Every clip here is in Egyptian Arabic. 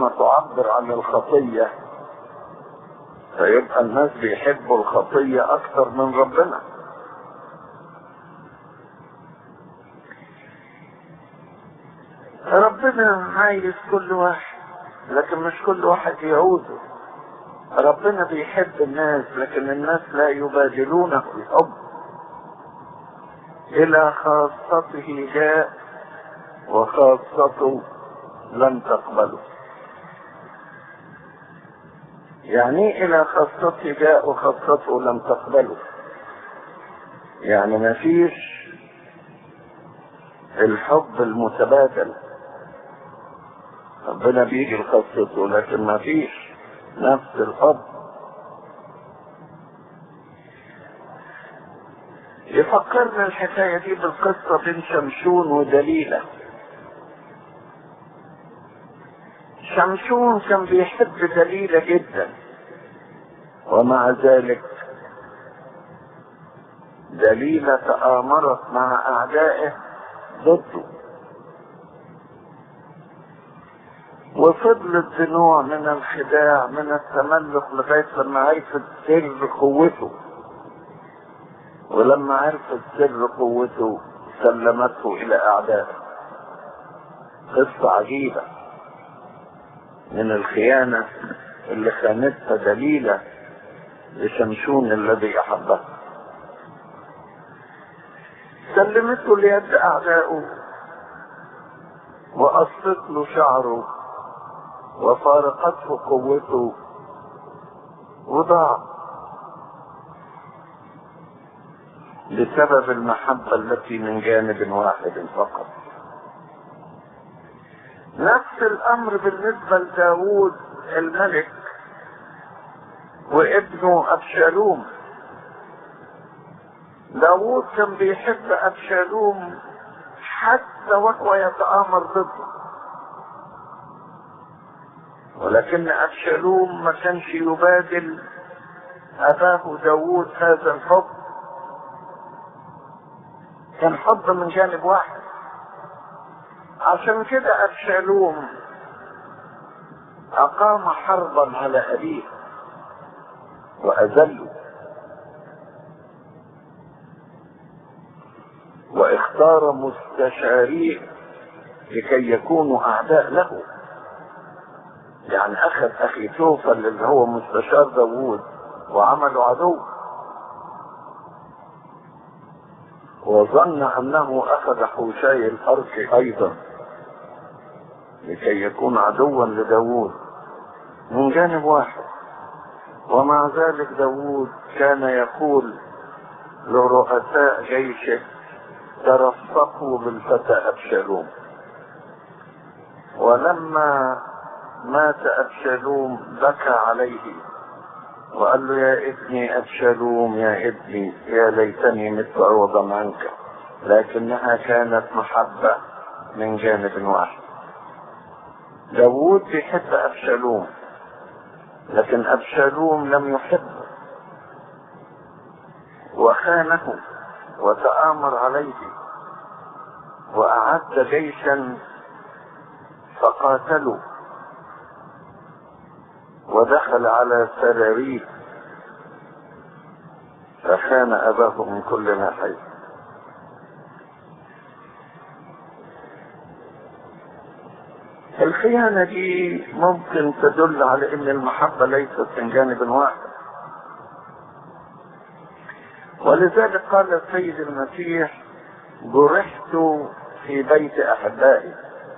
لما تعبر عن الخطية فيبقى الناس بيحبوا الخطية أكثر من ربنا ربنا عايز كل واحد لكن مش كل واحد يعوزه ربنا بيحب الناس لكن الناس لا يبادلونه الحب إلى خاصته جاء وخاصته لم تقبله يعني إلى خاصته جاء وخاصته لم تقبله يعني ما فيش الحب المتبادل ربنا بيجي لخاصته لكن ما فيش نفس الحب يفكرنا الحكاية دي بالقصة بين شمشون ودليلة شمشون كان بيحب دليلة جدا ومع ذلك دليلة تآمرت مع أعدائه ضده وفضلت بنوع من الخداع من التملق لغاية لما عرفت سر قوته ولما عرفت سر قوته سلمته إلى أعدائه قصة عجيبة من الخيانة اللي خانتها دليلة لشمشون الذي أحبها سلمته ليد أعدائه وقصت له شعره وفارقته قوته وضاع بسبب المحبة التي من جانب واحد فقط نفس الأمر بالنسبة لداود الملك وابنه أبشالوم داود كان بيحب أبشالوم حتى وهو يتآمر ضده ولكن أبشالوم ما كانش يبادل أباه داود هذا الحب كان حب من جانب واحد عشان كده أبشالوم أقام حربا على أبيه وأذله واختار مستشاريه لكي يكونوا أعداء له يعني أخذ أخي توفل اللي هو مستشار داوود وعمله عدو وظن أنه أخذ حوشاي الأرض أيضا لكي يكون عدوا لداوود من جانب واحد ومع ذلك داوود كان يقول لرؤساء جيشه ترفقوا بالفتى أبشالوم ولما مات أبشالوم بكى عليه وقال له يا ابني أبشالوم يا ابني يا ليتني مت عوضا عنك لكنها كانت محبة من جانب واحد داوود بيحب أبشالوم لكن أبشالوم لم يحبه وخانه وتآمر عليه وأعد جيشا فقاتلوا ودخل على سراريه فخان أباه من كل ناحية الخيانة دي ممكن تدل على ان المحبة ليست من جانب واحد ولذلك قال السيد المسيح جرحت في بيت احبائي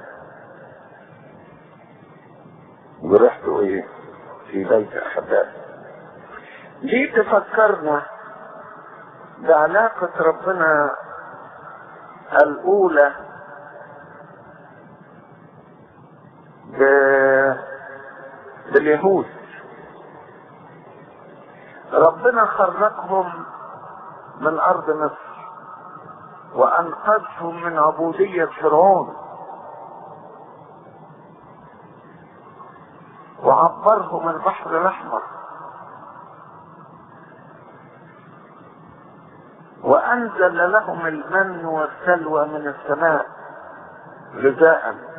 جرحت ايه في بيت احبائي دي تفكرنا بعلاقة ربنا الاولى ب... باليهود ربنا خرجهم من ارض مصر وانقذهم من عبودية فرعون وعبرهم البحر الاحمر وانزل لهم المن والسلوى من السماء غذاء